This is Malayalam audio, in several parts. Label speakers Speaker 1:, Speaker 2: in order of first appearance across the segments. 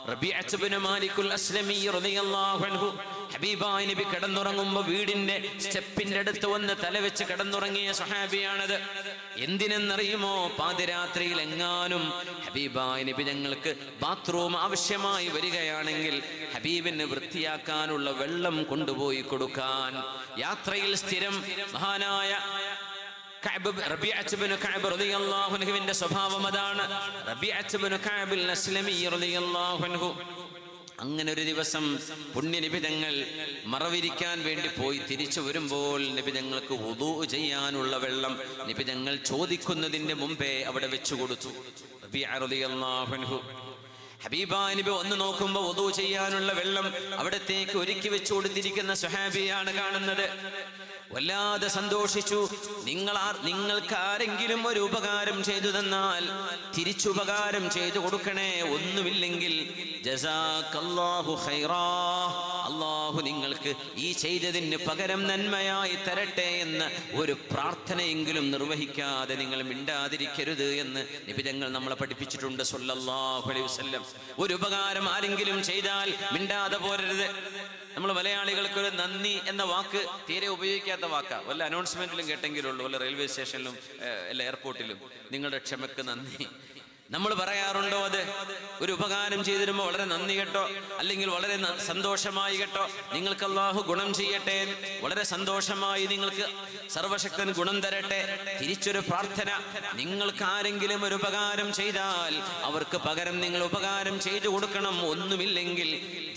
Speaker 1: റബീഅത്ത് ഇബ്നു മാലിക്കുൽ അസ്ലമി റളിയല്ലാഹു അൻഹു ഹബീബായ നബി കിടന്നുറങ്ങുമ്പോൾ വീടിന്റെ സ്റ്റെപ്പിന്റെ അടുത്ത് വന്ന് തലവെച്ച് കിടന്നുറങ്ങിയ സ്വഹാബിയാണത് എന്തിനെന്നറിയുമോ പാതിരാത്രിയിൽ എങ്ങാനും ഹബീബായ നബി ഞങ്ങൾക്ക് ബാത്റൂം ആവശ്യമായി വരികയാണെങ്കിൽ ഹബീബിന് വൃത്തിയാക്കാനുള്ള വെള്ളം കൊണ്ടുപോയി കൊടുക്കാൻ യാത്രയിൽ സ്ഥിരം മഹാനായ കഅബ് റബീഅത്ത് ഇബ്നു കഅബ് റളിയല്ലാഹു അൻഹുവിന്റെ സ്വഭാവം അതാണ് റബീഅത്ത് ഇബ്നു കഅബിൽ അസ്ലമി റളിയല്ലാഹു അൻഹു അങ്ങനെ ഒരു ദിവസം പുണ്യനിബിതങ്ങൾ മറവിരിക്കാൻ വേണ്ടി പോയി തിരിച്ചു വരുമ്പോൾ നിബിതങ്ങൾക്ക് ഉദൂ ചെയ്യാനുള്ള വെള്ളം നിബിതങ്ങൾ ചോദിക്കുന്നതിന്റെ മുമ്പേ അവിടെ വെച്ചു കൊടുത്തു റബീഅ റളിയല്ലാഹു അൻഹു ഹബീബാ നബി ഒന്ന് നോക്കുമ്പോൾ ഉദൂ ചെയ്യാനുള്ള വെള്ളം അവിടത്തേക്ക് ഒരുക്കി വെച്ചു കൊടുത്തിരിക്കുന്ന സുഹാബിയാണ് കാണുന്നത് വല്ലാതെ സന്തോഷിച്ചു നിങ്ങൾ ആർ നിങ്ങൾക്ക് ആരെങ്കിലും ഒരു ഉപകാരം ചെയ്തു തന്നാൽ തിരിച്ചുപകാരം ചെയ്തു കൊടുക്കണേ ഒന്നുമില്ലെങ്കിൽ ജസാക്കല്ലാഹു ഖൈറാ അള്ളാഹു നിങ്ങൾക്ക് ഈ ചെയ്തതിന് പകരം നന്മയായി തരട്ടെ എന്ന് ഒരു പ്രാർത്ഥനയെങ്കിലും നിർവഹിക്കാതെ നിങ്ങൾ മിണ്ടാതിരിക്കരുത് എന്ന് നിബിതങ്ങൾ നമ്മളെ പഠിപ്പിച്ചിട്ടുണ്ട് സല്ലല്ലാഹു അലൈഹി വസല്ലം ഒരു ഉപകാരം ആരെങ്കിലും ചെയ്താൽ മിണ്ടാതെ പോരരുത് നമ്മൾ മലയാളികൾക്ക് ഒരു നന്ദി എന്ന വാക്ക് തീരെ ഉപയോഗിക്കാത്ത വാക്കാ വല്ല അനൗൺസ്മെന്റിലും കേട്ടെങ്കിലുള്ളൂ വല്ല റെയിൽവേ സ്റ്റേഷനിലും ഏഹ്, അല്ല എയർപോർട്ടിലും നിങ്ങളുടെ ക്ഷമക്ക് നന്ദി നമ്മൾ പറയാറുണ്ടോ അത് ഒരു ഉപകാരം ചെയ്തിരുമ്പോൾ വളരെ നന്ദി കേട്ടോ അല്ലെങ്കിൽ വളരെ ന- സന്തോഷമായി കേട്ടോ നിങ്ങൾക്ക് അള്ളാഹു ഗുണം ചെയ്യട്ടെ വളരെ സന്തോഷമായി നിങ്ങൾക്ക് സർവശക്തൻ ഗുണം തരട്ടെ തിരിച്ചൊരു പ്രാർത്ഥന നിങ്ങൾക്ക് ആരെങ്കിലും ഒരു ഉപകാരം ചെയ്താൽ അവർക്ക് പകരം നിങ്ങൾ ഉപകാരം ചെയ്തു കൊടുക്കണം ഒന്നുമില്ലെങ്കിൽ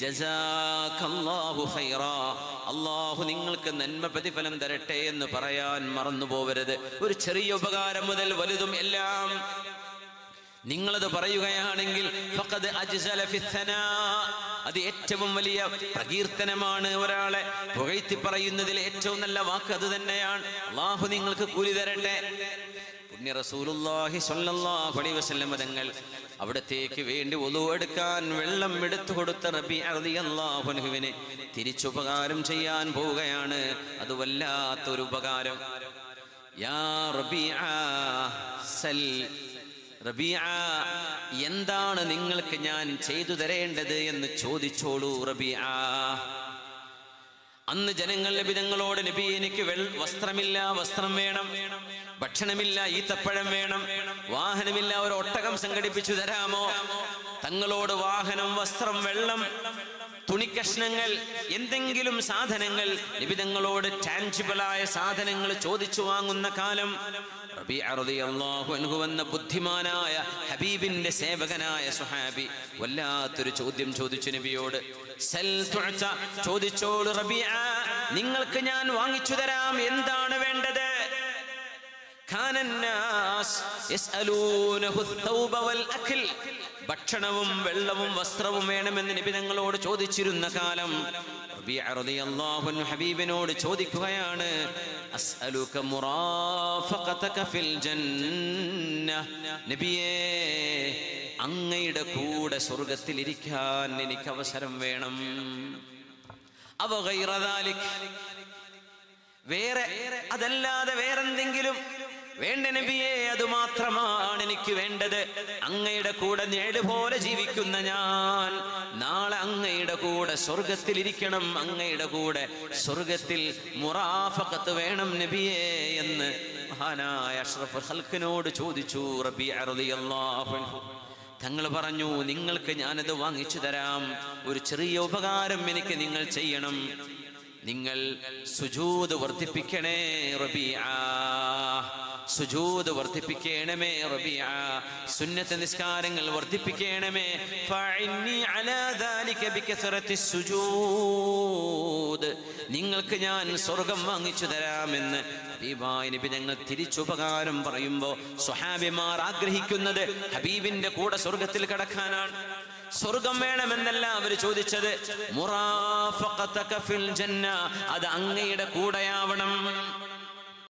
Speaker 1: ജസാഖല്ലാഹു ഖൈറാ അള്ളാഹു നിങ്ങൾക്ക് നന്മ പ്രതിഫലം തരട്ടെ എന്ന് പറയാൻ മറന്നു പോവരുത് ഒരു ചെറിയ ഉപകാരം മുതൽ വലുതും എല്ലാം നിങ്ങളത് പറയുകയാണെങ്കിൽ ഫഖദ് അജ്സല ഫി ثناء. അത് ഏറ്റവും വലിയ പ്രകീർത്തനമാണ് ഒരാളെ പുകഴ്ത്തി പറയുന്നതിൽ ഏറ്റവും നല്ല വാക്ക് അത് തന്നെയാണ് അള്ളാഹു നിങ്ങൾക്ക് കൂലി തരട്ടെ പുണ്യ റസൂലുള്ളാഹി സ്വല്ലല്ലാഹു അലൈഹി വസല്ലം തങ്ങൾ അവിടത്തേക്ക് വേണ്ടി ഒതു എടുക്കാൻ വെള്ളം എടുത്തു കൊടുത്ത റബി റളിയല്ലാഹു അൻഹുവിനെ തിരിച്ചുപകാരം ചെയ്യാൻ പോവുകയാണ് അത് വല്ലാത്തൊരു ഉപകാരം യാ റബീഅ സൽ റബീഅ എന്താണ് നിങ്ങൾക്ക് ഞാൻ ചെയ്തു തരേണ്ടത് എന്ന് ചോദിച്ചോളൂ റബീഅ അന്ന് ജനങ്ങൾ നബി തങ്ങളോട് നബി എനിക്ക് വെൾ വസ്ത്രമില്ല വസ്ത്രം വേണം ഭക്ഷണമില്ല ഈത്തപ്പഴം വേണം വാഹനമില്ല ഒരു ഒട്ടകം സംഘടിപ്പിച്ചു തരാമോ തങ്ങളോട് വാഹനം വസ്ത്രം വെള്ളം തുണിക്കഷ്ണങ്ങൾ എന്തെങ്കിലും സാധനങ്ങൾ നിബിതങ്ങളോട് ടാൻജിബിളായ സാധനങ്ങൾ ചോദിച്ചു വാങ്ങുന്ന കാലം റബീഅ റളിയല്ലാഹു അൻഹു എന്ന ബുദ്ധിമാനായ ഹബീബിന്റെ സേവകനായ സുഹാബി വല്ലാത്തൊരു ചോദ്യം ചോദിച്ചു നബിയോട് സൽ തുഅത ചോദിച്ചോളൂ റബീഅ നിങ്ങൾക്ക് ഞാൻ വാങ്ങിച്ചു തരാം എന്താണ് വേണ്ടത് كان الناس يسألونه الثوب والأكل ഭക്ഷണവും വെള്ളവും വസ്ത്രവും വേണമെന്ന് നബി തങ്ങളോട് ചോദിച്ചിരുന്ന കാലം റബീഅ റളിയല്ലാഹു അൻഹു ഹബീബിനോട് ചോദിക്കുകയാണ് അസ്അലുക മുറാഫഖതക ഫിൽ ജന്ന നബിയേ അങ്ങയുടെ കൂടെ സ്വർഗത്തിൽ ഇരിക്കാൻ എനിക്ക് അവസരം വേണം അവ ഗൈറ ദാലിക് വേറെ അതല്ലാതെ വേറെന്തെങ്കിലും വേണ്ട നബിയെ അത് മാത്രമാണ് എനിക്ക് വേണ്ടത് അങ്ങയുടെ കൂടെ നേട് പോലെ ജീവിക്കുന്ന ഞാൻ നാളെ അങ്ങയുടെ കൂടെ സ്വർഗത്തിൽ ഇരിക്കണം അങ്ങയുടെ കൂടെ സ്വർഗത്തിൽ മുറാഫക്കത്ത് വേണം നബിയെ എന്ന് മഹാനായ അഷ്റഫ് ഹൽക്കിനോട് ചോദിച്ചു റബി റളിയല്ലാഹു അൻഹു തങ്ങൾ പറഞ്ഞു നിങ്ങൾക്ക് ഞാനത് വാങ്ങിച്ചു തരാം ഒരു ചെറിയ ഉപകാരം എനിക്ക് നിങ്ങൾ ചെയ്യണം നിങ്ങൾ സുജൂദ് വർദ്ധിപ്പിക്കണേ റബീഅ സുജൂദ് വർദ്ധിപ്പിക്കണമേ റബീഅ സുന്നത്ത് നിസ്കാരങ്ങൾ വർദ്ധിപ്പിക്കണമേ ഫഇന്നി അലാ ദാലിക ബികസറത്തി സുജൂദ് നിങ്ങൾക്ക് ഞാൻ സ്വർഗം വാങ്ങിച്ചു തരാമെന്ന് ഹബീബായ നബി ഞങ്ങൾ തിരിച്ചുപകാരം പറയുമ്പോൾ സ്വഹാബിമാർ ആഗ്രഹിക്കുന്നത് ഹബീബിന്റെ കൂടെ സ്വർഗത്തിൽ കടക്കാനാണ് സ്വർഗം വേണമെന്നല്ല അവർ ചോദിച്ചത് മുറാഫഖതക ഫിൽ ജന്ന അത് അങ്ങയുടെ കൂടെയാവണം